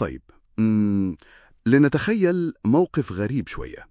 طيب مم. لنتخيل موقف غريب شوية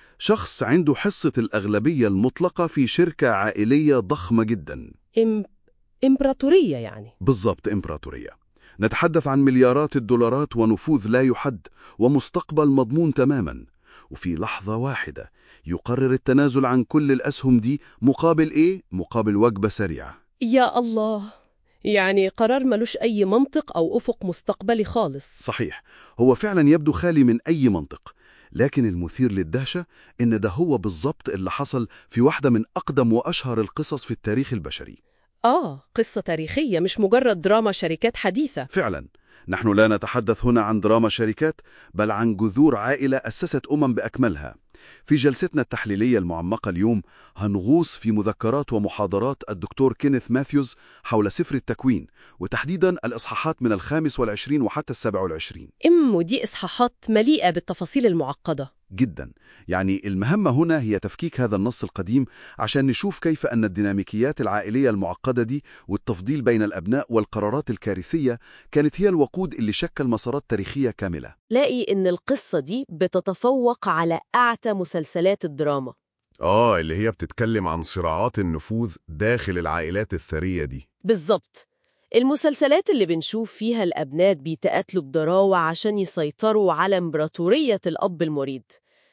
شخص عنده حصة الأغلبية المطلقة في شركة عائلية ضخمة جدا إم... إمبراطورية يعني بالضبط إمبراطورية نتحدث عن مليارات الدولارات ونفوذ لا يحد ومستقبل مضمون تماما وفي لحظة واحدة يقرر التنازل عن كل الأسهم دي مقابل إيه؟ مقابل وجبة سريعة يا الله يعني قرار ملوش أي منطق أو أفق مستقبلي خالص صحيح هو فعلا يبدو خالي من أي منطق لكن المثير للدهشة إن ده هو بالضبط اللي حصل في واحدة من أقدم وأشهر القصص في التاريخ البشري آه قصة تاريخية مش مجرد دراما شركات حديثة فعلا نحن لا نتحدث هنا عن دراما شركات بل عن جذور عائلة أسست أمم بأكملها في جلستنا التحليلية المعمقة اليوم هنغوص في مذكرات ومحاضرات الدكتور كينيث ماثيوز حول سفر التكوين وتحديدا الإصحاحات من الخامس والعشرين وحتى السابع والعشرين إم ودي إصحاحات مليئة بالتفاصيل المعقدة جدا يعني المهمة هنا هي تفكيك هذا النص القديم عشان نشوف كيف أن الديناميكيات العائلية المعقدة دي والتفضيل بين الأبناء والقرارات الكارثية كانت هي الوقود اللي شكل مسارات تاريخية كاملة لاقي إن القصة دي بتتفوق على أعتى مسلسلات الدراما آه اللي هي بتتكلم عن صراعات النفوذ داخل العائلات الثرية دي بالظبط المسلسلات اللي بنشوف فيها الأبناء بيتقاتلوا بضراوة عشان يسيطروا على إمبراطورية الأب المريد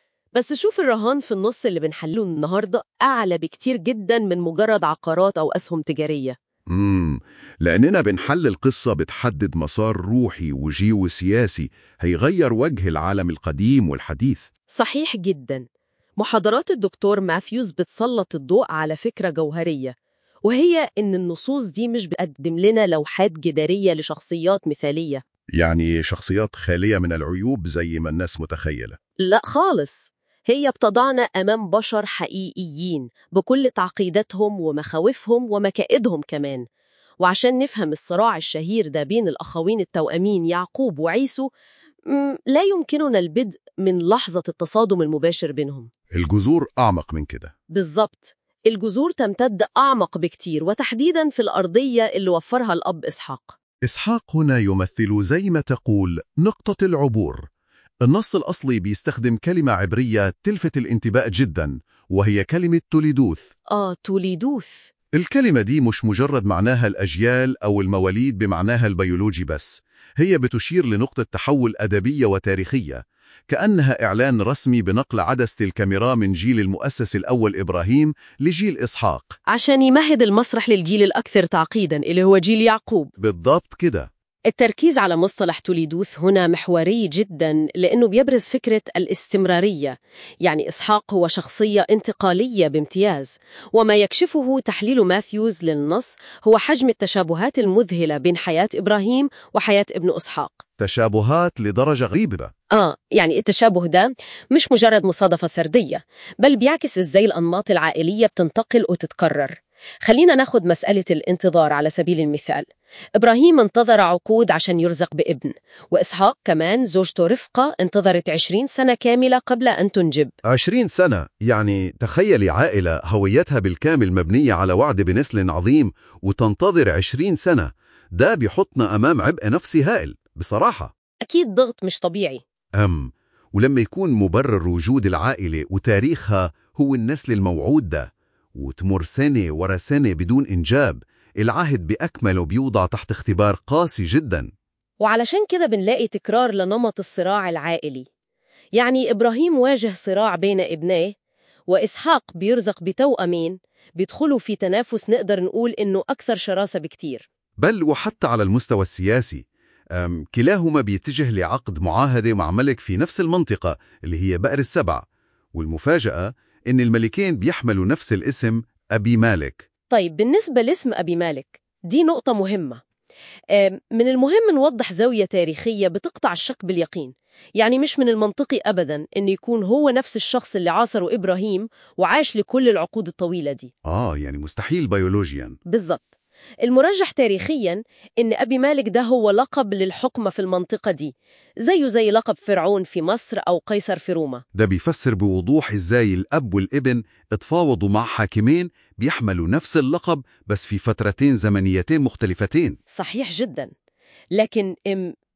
بس شوف الرهان في النص اللي بنحله النهاردة أعلى بكتير جدا من مجرد عقارات أو أسهم تجارية امم لأننا بنحلل قصة بتحدد مسار روحي وجيوسياسي هيغير وجه العالم القديم والحديث صحيح جدا محاضرات الدكتور ماثيوز بتسلط الضوء على فكرة جوهرية وهي إن النصوص دي مش بتقدم لنا لوحات جدارية لشخصيات مثالية يعني شخصيات خالية من العيوب زي ما الناس متخيلة لا خالص هي بتضعنا أمام بشر حقيقيين بكل تعقيداتهم ومخاوفهم ومكائدهم كمان وعشان نفهم الصراع الشهير ده بين الأخوين التوأمين يعقوب وعيسو م، لا يمكننا البدء من لحظة التصادم المباشر بينهم الجذور أعمق من كده بالظبط الجذور تمتد أعمق بكتير وتحديدا في الأرضية اللي وفرها الأب إسحاق إسحاق هنا يمثل زي ما تقول نقطة العبور النص الأصلي بيستخدم كلمة عبرية تلفت الانتباه جدا وهي كلمة توليدوث آه توليدوث الكلمة دي مش مجرد معناها الأجيال أو المواليد بمعناها البيولوجي بس هي بتشير لنقطة تحول أدبية وتاريخية كأنها إعلان رسمي بنقل عدسة الكاميرا من جيل المؤسس الأول إبراهيم لجيل إسحاق عشان يمهد المسرح للجيل الأكثر تعقيدا اللي هو جيل يعقوب بالضبط كده التركيز على مصطلح توليدوث هنا محوري جدا لأنه بيبرز فكرة الاستمرارية يعني إسحاق هو شخصية انتقالية بامتياز وما يكشفه تحليل ماثيوز للنص هو حجم التشابهات المذهلة بين حياة إبراهيم وحياة ابن إسحاق تشابهات لدرجة غريبة آه يعني التشابه ده مش مجرد مصادفة سردية بل بيعكس إزاي الأنماط العائلية بتنتقل وتتكرر خلينا ناخد مسألة الانتظار على سبيل المثال إبراهيم انتظر عقود عشان يرزق بابن وإسحاق كمان زوجته رفقة انتظرت عشرين سنة كاملة قبل أن تنجب عشرين سنة يعني تخيلي عائلة هويتها بالكامل مبنية على وعد بنسل عظيم وتنتظر عشرين سنة ده بيحطنا أمام عبء نفسي هائل بصراحة أكيد ضغط مش طبيعي أم ولما يكون مبرر وجود العائلة وتاريخها هو النسل الموعود ده وتمر سنة ورا سنة بدون إنجاب العهد بأكمله بيوضع تحت اختبار قاسي جدا وعلشان كده بنلاقي تكرار لنمط الصراع العائلي يعني إبراهيم واجه صراع بين ابنيه وإسحاق بيرزق بتوأمين بيدخلوا في تنافس نقدر نقول إنه أكثر شراسة بكتير بل وحتى على المستوى السياسي أم كلاهما بيتجه لعقد معاهدة مع ملك في نفس المنطقة اللي هي بئر السبع والمفاجأة إن الملكين بيحملوا نفس الاسم أبي مالك طيب بالنسبة لاسم أبي مالك دي نقطة مهمة آم، من المهم نوضح زاوية تاريخية بتقطع الشك باليقين يعني مش من المنطقي أبدا أن يكون هو نفس الشخص اللي عاصره إبراهيم وعاش لكل العقود الطويلة دي آه يعني مستحيل بيولوجيا بالضبط المرجح تاريخيا إن أبي مالك ده هو لقب للحكم في المنطقة دي زيه زي لقب فرعون في مصر أو قيصر في روما ده بيفسر بوضوح إزاي الأب والابن اتفاوضوا مع حاكمين بيحملوا نفس اللقب بس في فترتين زمنيتين مختلفتين صحيح جدا لكن إم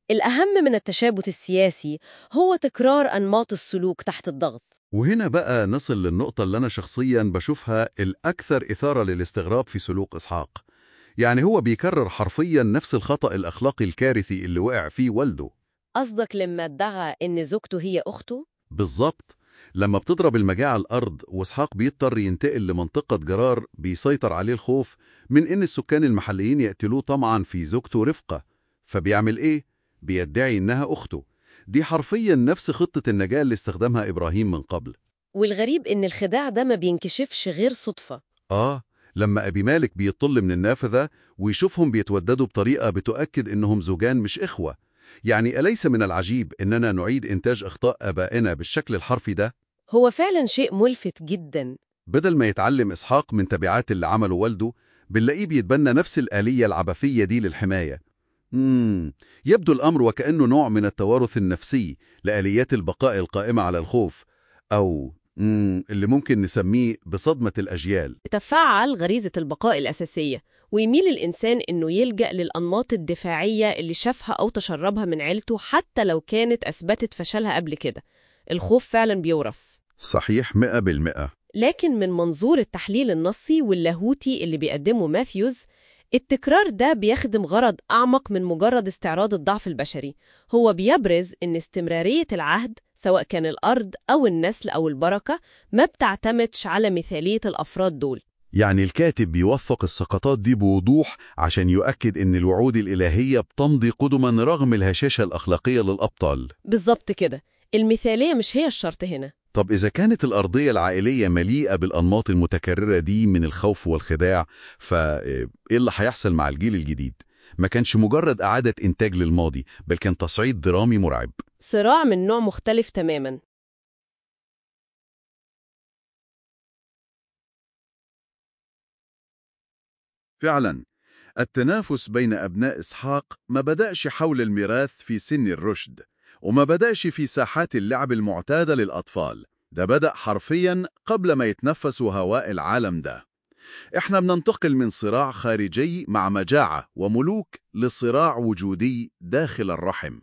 الأهم من التشابت السياسي هو تكرار أنماط السلوك تحت الضغط وهنا بقى نصل للنقطة اللي أنا شخصيا بشوفها الأكثر إثارة للاستغراب في سلوك إسحاق يعني هو بيكرر حرفيا نفس الخطأ الأخلاقي الكارثي اللي وقع فيه والده قصدك لما ادعى إن زوجته هي أخته؟ بالظبط لما بتضرب المجاعة الأرض وإسحاق بيضطر ينتقل لمنطقة جرار بيسيطر عليه الخوف من إن السكان المحليين يقتلوه طمعا في زوجته رفقة فبيعمل إيه؟ بيدعي إنها أخته دي حرفيا نفس خطة النجاة اللي استخدمها إبراهيم من قبل والغريب إن الخداع ده ما بينكشفش غير صدفة آه لما أبي مالك بيطل من النافذة ويشوفهم بيتوددوا بطريقة بتؤكد إنهم زوجان مش إخوة يعني أليس من العجيب إننا نعيد إنتاج أخطاء آبائنا بالشكل الحرفي ده؟ هو فعلا شيء ملفت جدا بدل ما يتعلم إسحاق من تبعات اللي عمله والده بنلاقيه بيتبنى نفس الآلية العبثية دي للحماية مم. يبدو الأمر وكأنه نوع من التوارث النفسي لآليات البقاء القائمة على الخوف أو مم. اللي ممكن نسميه بصدمة الأجيال تفعل غريزة البقاء الأساسية ويميل الإنسان إنه يلجأ للأنماط الدفاعية اللي شافها أو تشربها من عيلته حتى لو كانت أثبتت فشلها قبل كده الخوف فعلا بيورث صحيح مئة بالمئة لكن من منظور التحليل النصي واللاهوتي اللي بيقدمه ماثيوز التكرار ده بيخدم غرض أعمق من مجرد استعراض الضعف البشري هو بيبرز إن استمرارية العهد سواء كان الأرض أو النسل أو البركة ما بتعتمدش على مثالية الأفراد دول يعني الكاتب بيوثق السقطات دي بوضوح عشان يؤكد إن الوعود الإلهية بتمضي قدما رغم الهشاشة الأخلاقية للأبطال بالظبط كده المثالية مش هي الشرط هنا طب إذا كانت الأرضية العائلية مليئة بالأنماط المتكررة دي من الخوف والخداع فإيه اللي هيحصل مع الجيل الجديد؟ ما كانش مجرد إعادة إنتاج للماضي بل كان تصعيد درامي مرعب صراع من نوع مختلف تماما فعلا التنافس بين أبناء إسحاق ما بدأش حول الميراث في سن الرشد وما بدأش في ساحات اللعب المعتادة للأطفال ده بدأ حرفيا قبل ما يتنفسوا هواء العالم ده احنا بننتقل من صراع خارجي مع مجاعة وملوك لصراع وجودي داخل الرحم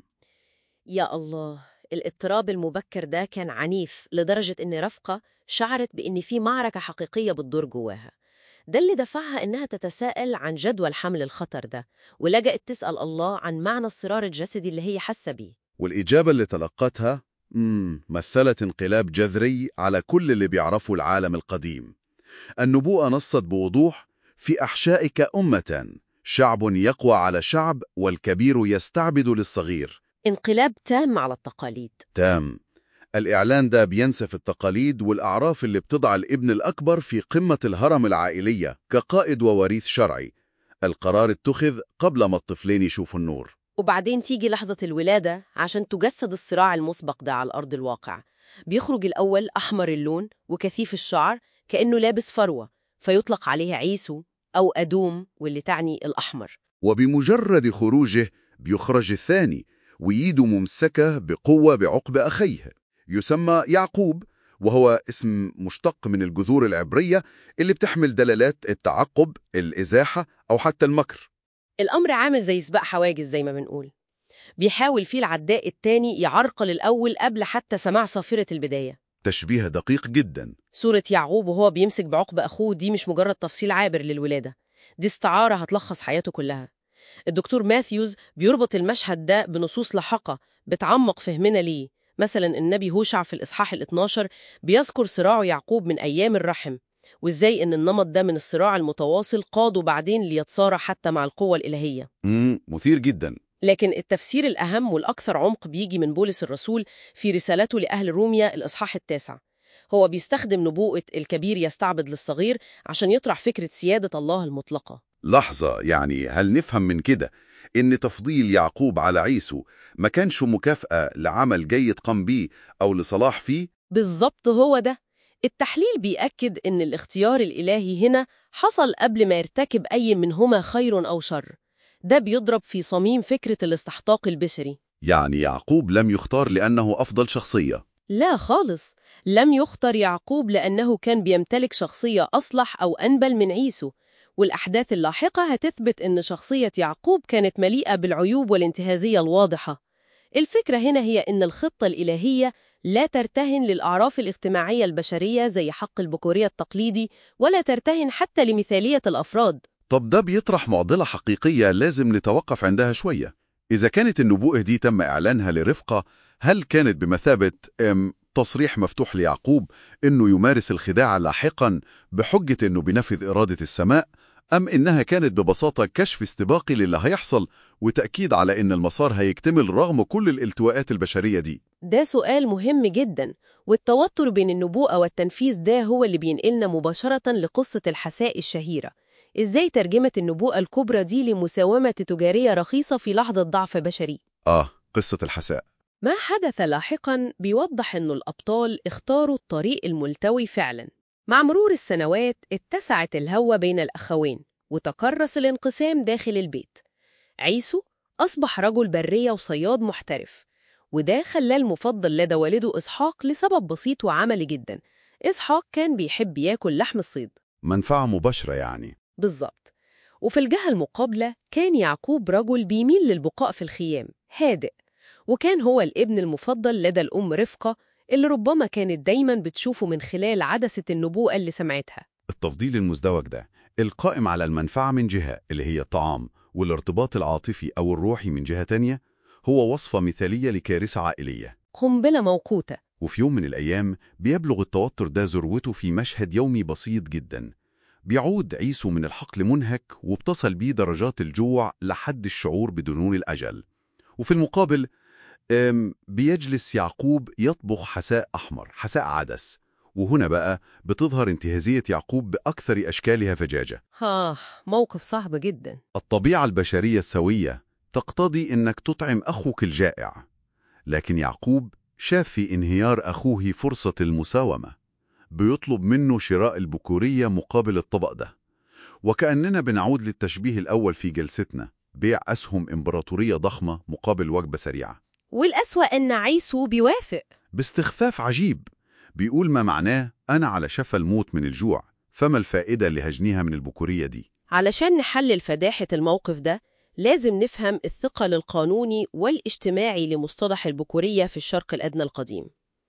يا الله الاضطراب المبكر ده كان عنيف لدرجة إن رفقة شعرت بإن في معركة حقيقية بتدور جواها ده اللي دفعها إنها تتساءل عن جدوى حمل الخطر ده ولجأت تسأل الله عن معنى الصراع الجسدي اللي هي حاسة بيه والإجابة اللي تلقتها مم مثلت انقلاب جذري على كل اللي بيعرفوا العالم القديم النبوءة نصت بوضوح في أحشائك أمة شعب يقوى على شعب والكبير يستعبد للصغير انقلاب تام على التقاليد تام الإعلان ده بينسف التقاليد والأعراف اللي بتضع الابن الأكبر في قمة الهرم العائلية كقائد ووريث شرعي القرار اتخذ قبل ما الطفلين يشوفوا النور وبعدين تيجي لحظة الولادة عشان تجسد الصراع المسبق ده على أرض الواقع بيخرج الأول أحمر اللون وكثيف الشعر كأنه لابس فروة فيطلق عليه عيسو أو أدوم واللي تعني الأحمر وبمجرد خروجه بيخرج الثاني ويده ممسكة بقوة بعقب أخيه يسمى يعقوب وهو اسم مشتق من الجذور العبرية اللي بتحمل دلالات التعقب، الإزاحة أو حتى المكر الأمر عامل زي سباق حواجز زي ما بنقول بيحاول فيه العداء التاني يعرقل الأول قبل حتى سماع صافرة البداية تشبيه دقيق جدا صورة يعقوب وهو بيمسك بعقب أخوه دي مش مجرد تفصيل عابر للولادة دي استعارة هتلخص حياته كلها الدكتور ماثيوز بيربط المشهد ده بنصوص لاحقة بتعمق فهمنا ليه مثلا النبي هوشع في الإصحاح ال12 بيذكر صراعه يعقوب من أيام الرحم وإزاي إن النمط ده من الصراع المتواصل قاده بعدين ليتصارع حتى مع القوة الإلهية مم. مثير جدا لكن التفسير الأهم والأكثر عمق بيجي من بولس الرسول في رسالته لأهل روميا الإصحاح التاسع هو بيستخدم نبوءة الكبير يستعبد للصغير عشان يطرح فكرة سيادة الله المطلقة لحظة يعني هل نفهم من كده إن تفضيل يعقوب على عيسو ما كانش مكافأة لعمل جيد قام بيه أو لصلاح فيه؟ بالظبط هو ده التحليل بيأكد إن الاختيار الإلهي هنا حصل قبل ما يرتكب أي منهما خير أو شر ده بيضرب في صميم فكرة الاستحقاق البشري يعني يعقوب لم يختار لأنه أفضل شخصية لا خالص لم يختر يعقوب لأنه كان بيمتلك شخصية أصلح أو أنبل من عيسو والأحداث اللاحقة هتثبت إن شخصية يعقوب كانت مليئة بالعيوب والانتهازية الواضحة الفكرة هنا هي إن الخطة الإلهية لا ترتهن للأعراف الاجتماعية البشرية زي حق البكورية التقليدي ولا ترتهن حتى لمثالية الأفراد طب ده بيطرح معضلة حقيقية لازم نتوقف عندها شوية إذا كانت النبوءة دي تم إعلانها لرفقة هل كانت بمثابة أم تصريح مفتوح ليعقوب إنه يمارس الخداع لاحقا بحجة إنه بينفذ إرادة السماء أم إنها كانت ببساطة كشف استباقي للي هيحصل وتأكيد على إن المسار هيكتمل رغم كل الالتواءات البشرية دي ده سؤال مهم جدا والتوتر بين النبوءة والتنفيذ ده هو اللي بينقلنا مباشرة لقصة الحساء الشهيرة إزاي ترجمت النبوءة الكبرى دي لمساومة تجارية رخيصة في لحظة ضعف بشري آه قصة الحساء ما حدث لاحقا بيوضح أن الأبطال اختاروا الطريق الملتوي فعلا مع مرور السنوات اتسعت الهوة بين الأخوين وتكرس الانقسام داخل البيت عيسو أصبح رجل برية وصياد محترف وده خلاه المفضل لدى والده إسحاق لسبب بسيط وعملي جدا إسحاق كان بيحب ياكل لحم الصيد منفعة مباشرة يعني بالظبط وفي الجهة المقابلة كان يعقوب رجل بيميل للبقاء في الخيام هادئ وكان هو الابن المفضل لدى الأم رفقة اللي ربما كانت دايما بتشوفه من خلال عدسة النبوءة اللي سمعتها التفضيل المزدوج ده القائم على المنفعة من جهة اللي هي الطعام والارتباط العاطفي أو الروحي من جهة تانية هو وصفة مثالية لكارثة عائلية قنبلة موقوتة وفي يوم من الأيام بيبلغ التوتر ده ذروته في مشهد يومي بسيط جدا بيعود عيسو من الحقل منهك وبتصل بيه درجات الجوع لحد الشعور بدنون الأجل وفي المقابل أم، بيجلس يعقوب يطبخ حساء أحمر حساء عدس وهنا بقى بتظهر انتهازية يعقوب بأكثر أشكالها فجاجة آه موقف صعب جدا الطبيعة البشرية السوية تقتضي إنك تطعم أخوك الجائع لكن يعقوب شاف في انهيار أخوه فرصة المساومة بيطلب منه شراء البكورية مقابل الطبق ده وكأننا بنعود للتشبيه الأول في جلستنا بيع أسهم إمبراطورية ضخمة مقابل وجبة سريعة والأسوأ أن عيسو بيوافق باستخفاف عجيب بيقول ما معناه أنا على شفا الموت من الجوع فما الفائدة اللي هجنيها من البكورية دي علشان نحلل فداحة الموقف ده لازم نفهم الثقل القانوني والاجتماعي لمصطلح البكورية في الشرق الأدنى القديم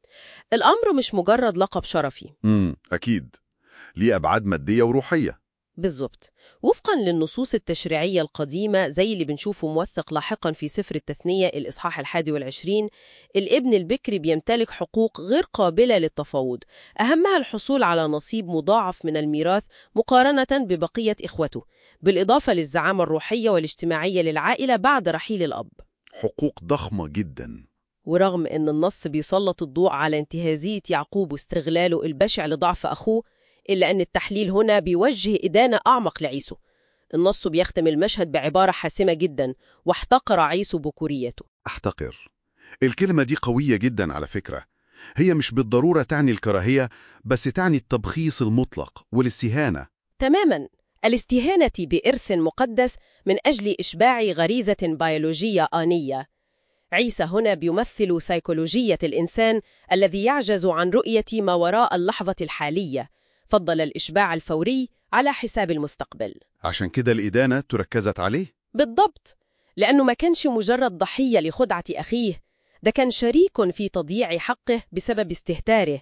الأمر مش مجرد لقب شرفي امم أكيد ليه أبعاد مادية وروحية بالظبط وفقا للنصوص التشريعية القديمة زي اللي بنشوفه موثق لاحقا في سفر التثنية الإصحاح الحادي والعشرين الابن البكري بيمتلك حقوق غير قابلة للتفاوض أهمها الحصول على نصيب مضاعف من الميراث مقارنة ببقية إخوته بالإضافة للزعامة الروحية والاجتماعية للعائلة بعد رحيل الأب حقوق ضخمة جدا ورغم أن النص بيسلط الضوء على انتهازية يعقوب واستغلاله البشع لضعف أخوه إلا أن التحليل هنا بيوجه إدانة أعمق لعيسو النص بيختم المشهد بعبارة حاسمة جدا واحتقر عيسو بكوريته أحتقر الكلمة دي قوية جدا على فكرة هي مش بالضرورة تعني الكراهية بس تعني التبخيص المطلق والاستهانة تماما الاستهانة بإرث مقدس من أجل إشباع غريزة بيولوجية آنية عيسى هنا بيمثل سيكولوجية الإنسان الذي يعجز عن رؤية ما وراء اللحظة الحالية فضل الإشباع الفوري على حساب المستقبل عشان كده الإدانة تركزت عليه بالضبط لأنه ما كانش مجرد ضحية لخدعة أخيه ده كان شريك في تضييع حقه بسبب استهتاره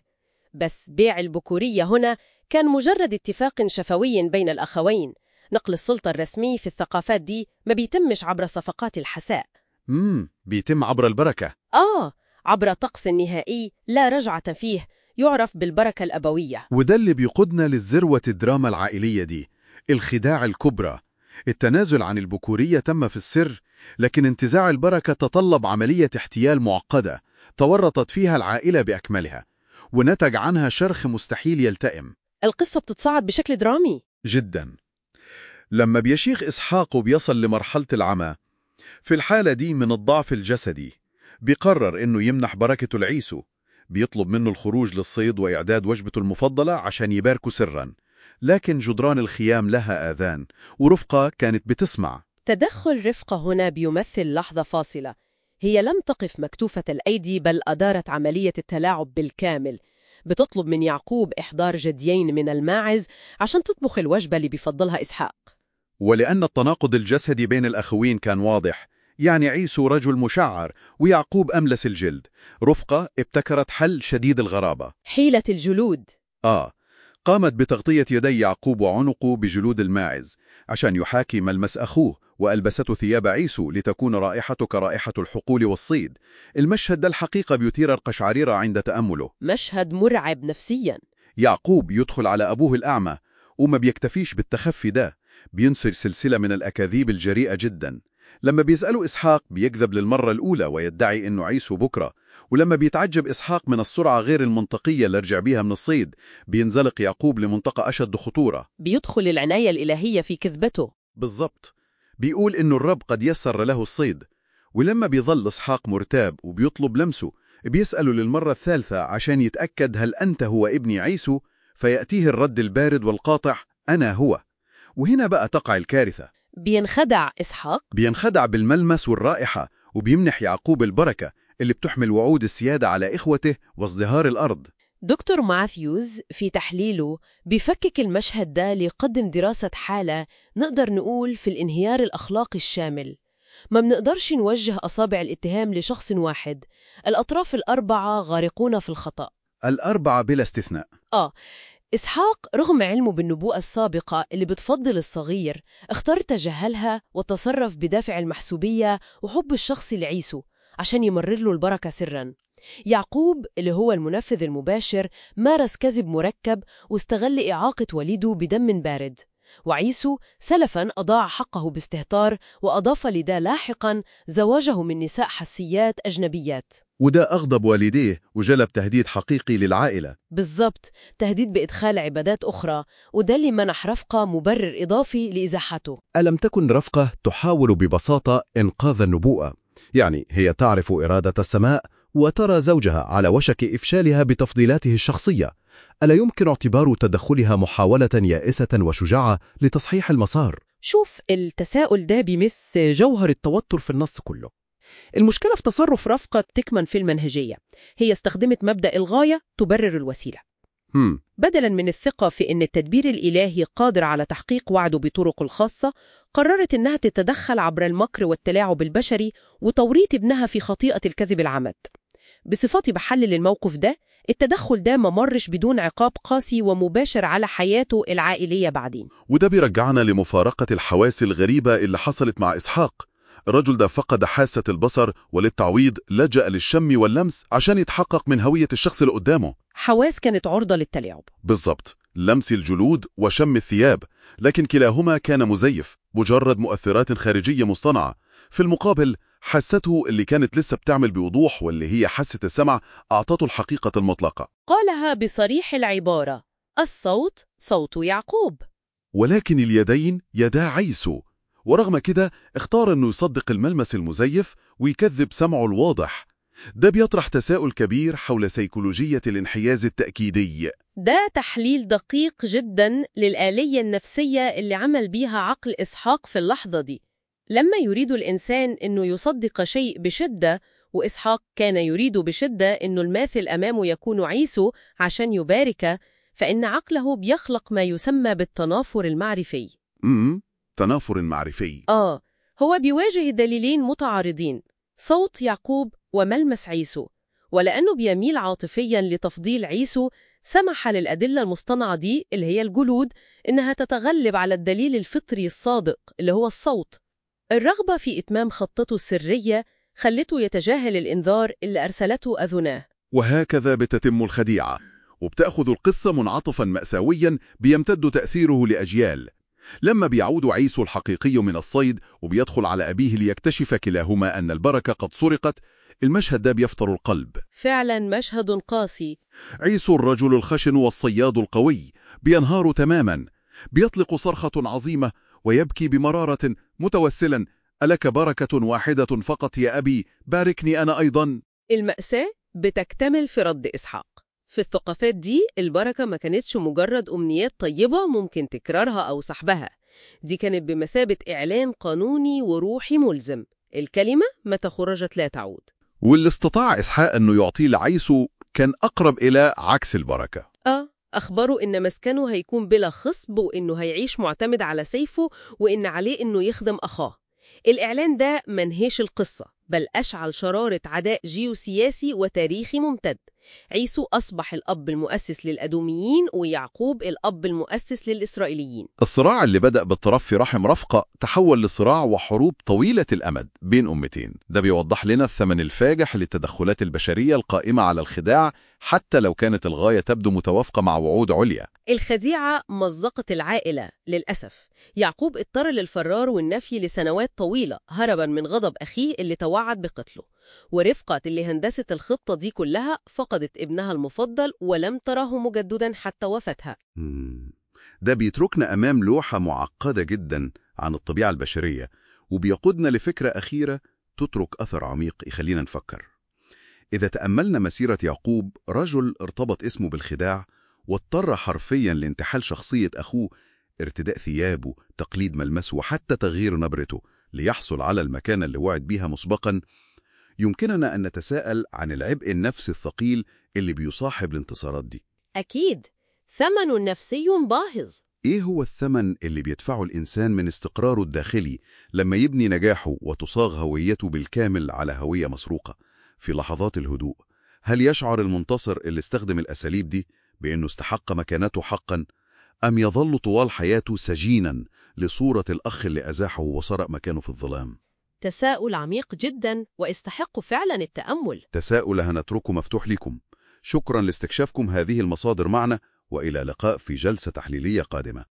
بس بيع البكورية هنا كان مجرد اتفاق شفوي بين الأخوين نقل السلطة الرسمي في الثقافات دي ما بيتمش عبر صفقات الحساء امم بيتم عبر البركة آه عبر طقس نهائي لا رجعة فيه يعرف بالبركة الأبوية وده اللي بيقودنا للذروة الدراما العائلية دي الخداع الكبرى التنازل عن البكورية تم في السر لكن انتزاع البركة تطلب عملية احتيال معقدة تورطت فيها العائلة بأكملها ونتج عنها شرخ مستحيل يلتئم القصة بتتصاعد بشكل درامي جدا لما بيشيخ إسحاق وبيصل لمرحلة العمى في الحالة دي من الضعف الجسدي بيقرر إنه يمنح بركته لعيسو بيطلب منه الخروج للصيد وإعداد وجبته المفضلة عشان يباركوا سرا لكن جدران الخيام لها آذان ورفقة كانت بتسمع تدخل رفقة هنا بيمثل لحظة فاصلة هي لم تقف مكتوفة الأيدي بل أدارت عملية التلاعب بالكامل بتطلب من يعقوب إحضار جديين من الماعز عشان تطبخ الوجبة اللي بيفضلها إسحاق ولأن التناقض الجسدي بين الأخوين كان واضح يعني عيسو رجل مشعر ويعقوب أملس الجلد رفقة ابتكرت حل شديد الغرابة حيلة الجلود آه قامت بتغطية يدي يعقوب وعنقه بجلود الماعز عشان يحاكي ملمس أخوه وألبسته ثياب عيسو لتكون رائحته كرائحة الحقول والصيد المشهد ده الحقيقة بيثير القشعريرة عند تأمله مشهد مرعب نفسياً يعقوب يدخل على أبوه الأعمى وما بيكتفيش بالتخفي ده بينشر سلسلة من الأكاذيب الجريئة جدا لما بيسألوا إسحاق بيكذب للمرة الأولى ويدعي إنه عيسو بكرة ولما بيتعجب إسحاق من السرعة غير المنطقية اللي رجع بيها من الصيد بينزلق يعقوب لمنطقة أشد خطورة بيدخل العناية الإلهية في كذبته بالضبط بيقول إنه الرب قد يسر له الصيد ولما بيظل إسحاق مرتاب وبيطلب لمسه بيسأله للمرة الثالثة عشان يتأكد هل أنت هو ابني عيسو فيأتيه الرد البارد والقاطع أنا هو وهنا بقى تقع الكارثة بينخدع إسحاق بينخدع بالملمس والرائحة وبيمنح يعقوب البركة اللي بتحمل وعود السيادة على إخوته وازدهار الأرض دكتور ماثيوز في تحليله بيفكك المشهد ده ليقدم دراسة حالة نقدر نقول في الانهيار الأخلاقي الشامل ما بنقدرش نوجه أصابع الاتهام لشخص واحد الأطراف الأربعة غارقون في الخطأ الأربعة بلا استثناء آه إسحاق رغم علمه بالنبوءة السابقة اللي بتفضل الصغير اختار تجاهلها وتصرف بدافع المحسوبية وحب الشخص لعيسو عشان يمرر له البركة سراً يعقوب اللي هو المنفذ المباشر مارس كذب مركب واستغل إعاقة والده بدم بارد وعيسو سلفاً أضاع حقه باستهتار وأضاف لده لاحقاً زواجه من نساء حسيات أجنبيات وده أغضب والديه وجلب تهديد حقيقي للعائلة بالضبط تهديد بإدخال عبادات أخرى وده اللي منح رفقة مبرر إضافي لإزاحته ألم تكن رفقة تحاول ببساطة إنقاذ النبوءة يعني هي تعرف إرادة السماء وترى زوجها على وشك إفشالها بتفضيلاته الشخصية ألا يمكن اعتبار تدخلها محاولة يائسة وشجاعة لتصحيح المسار؟ شوف التساؤل ده بيمس جوهر التوتر في النص كله المشكلة في تصرف رفقة تكمن في المنهجية هي استخدمت مبدأ الغاية تبرر الوسيلة هم بدلا من الثقة في أن التدبير الإلهي قادر على تحقيق وعده بطرق الخاصة قررت أنها تتدخل عبر المكر والتلاعب البشري وتوريط ابنها في خطيئة الكذب العمد بصفتي بحلل الموقف ده التدخل ده ما مرش بدون عقاب قاسي ومباشر على حياته العائلية بعدين وده بيرجعنا لمفارقة الحواس الغريبة اللي حصلت مع إسحاق الرجل ده فقد حاسة البصر وللتعويض لجأ للشم واللمس عشان يتحقق من هوية الشخص اللي قدامه حواس كانت عرضة للتلاعب بالضبط لمس الجلود وشم الثياب لكن كلاهما كان مزيف مجرد مؤثرات خارجية مصطنعة في المقابل حسته اللي كانت لسه بتعمل بوضوح واللي هي حاسة السمع أعطته الحقيقة المطلقة قالها بصريح العبارة الصوت صوت يعقوب ولكن اليدين يدا عيسو ورغم كده اختار أنه يصدق الملمس المزيف ويكذب سمعه الواضح ده بيطرح تساؤل كبير حول سيكولوجية الانحياز التأكيدي ده تحليل دقيق جدا للآلية النفسية اللي عمل بيها عقل إسحاق في اللحظة دي لما يريد الإنسان أنه يصدق شيء بشدة وإسحاق كان يريد بشدة أنه الماثل أمامه يكون عيسو عشان يبارك فإن عقله بيخلق ما يسمى بالتنافر المعرفي امم تنافر معرفي آه هو بيواجه دليلين متعارضين صوت يعقوب وملمس عيسو ولأنه بيميل عاطفيا لتفضيل عيسو سمح للأدلة المصطنعة دي اللي هي الجلود إنها تتغلب على الدليل الفطري الصادق اللي هو الصوت الرغبة في إتمام خطته السرية خلته يتجاهل الإنذار اللي أرسلته أذناه وهكذا بتتم الخديعة وبتأخذ القصة منعطفا مأساويا بيمتد تأثيره لأجيال لما بيعود عيسو الحقيقي من الصيد وبيدخل على أبيه ليكتشف كلاهما أن البركة قد سرقت المشهد ده بيفطر القلب فعلا مشهد قاسي عيسو الرجل الخشن والصياد القوي بينهار تماما بيطلق صرخة عظيمة ويبكي بمرارة متوسلا ألك بركة واحدة فقط يا أبي باركني أنا أيضا المأساة بتكتمل في رد إسحاق في الثقافات دي البركة ما كانتش مجرد أمنيات طيبة ممكن تكرارها أو سحبها دي كانت بمثابة إعلان قانوني وروحي ملزم الكلمة متى خرجت لا تعود واللي استطاع إسحاق أنه يعطيه لعيسو كان أقرب إلى عكس البركة آه أخبروا إن مسكنه هيكون بلا خصب وإنه هيعيش معتمد على سيفه وإن عليه إنه يخدم أخاه الإعلان ده منهيش القصة بل أشعل شرارة عداء جيوسياسي وتاريخي ممتد عيسو أصبح الأب المؤسس للأدوميين ويعقوب الأب المؤسس للإسرائيليين الصراع اللي بدأ بالطرف في رحم رفقة تحول لصراع وحروب طويلة الأمد بين أمتين ده بيوضح لنا الثمن الفاجح للتدخلات البشرية القائمة على الخداع حتى لو كانت الغاية تبدو متوافقة مع وعود عليا الخديعة مزقت العائلة للأسف يعقوب اضطر للفرار والنفي لسنوات طويلة هربا من غضب أخيه اللي توعد بقتله ورفقة اللي هندست الخطة دي كلها فقدت ابنها المفضل ولم تراه مجددا حتى وفاتها مم. ده بيتركنا أمام لوحة معقدة جدا عن الطبيعة البشرية وبيقودنا لفكرة أخيرة تترك أثر عميق يخلينا نفكر إذا تأملنا مسيرة يعقوب رجل ارتبط اسمه بالخداع واضطر حرفيا لانتحال شخصية أخوه ارتداء ثيابه تقليد ملمسه وحتى تغيير نبرته ليحصل على المكانة اللي وعد بيها مسبقا يمكننا أن نتساءل عن العبء النفسي الثقيل اللي بيصاحب الانتصارات دي أكيد ثمن نفسي باهظ إيه هو الثمن اللي بيدفعه الإنسان من استقراره الداخلي لما يبني نجاحه وتصاغ هويته بالكامل على هوية مسروقة في لحظات الهدوء؟ هل يشعر المنتصر اللي استخدم الأساليب دي بأنه استحق مكانته حقا؟ أم يظل طوال حياته سجينا لصورة الأخ اللي أزاحه وسرق مكانه في الظلام؟ تساؤل عميق جدا ويستحق فعلا التأمل تساؤل هنتركه مفتوح لكم شكرا لاستكشافكم هذه المصادر معنا وإلى لقاء في جلسة تحليلية قادمة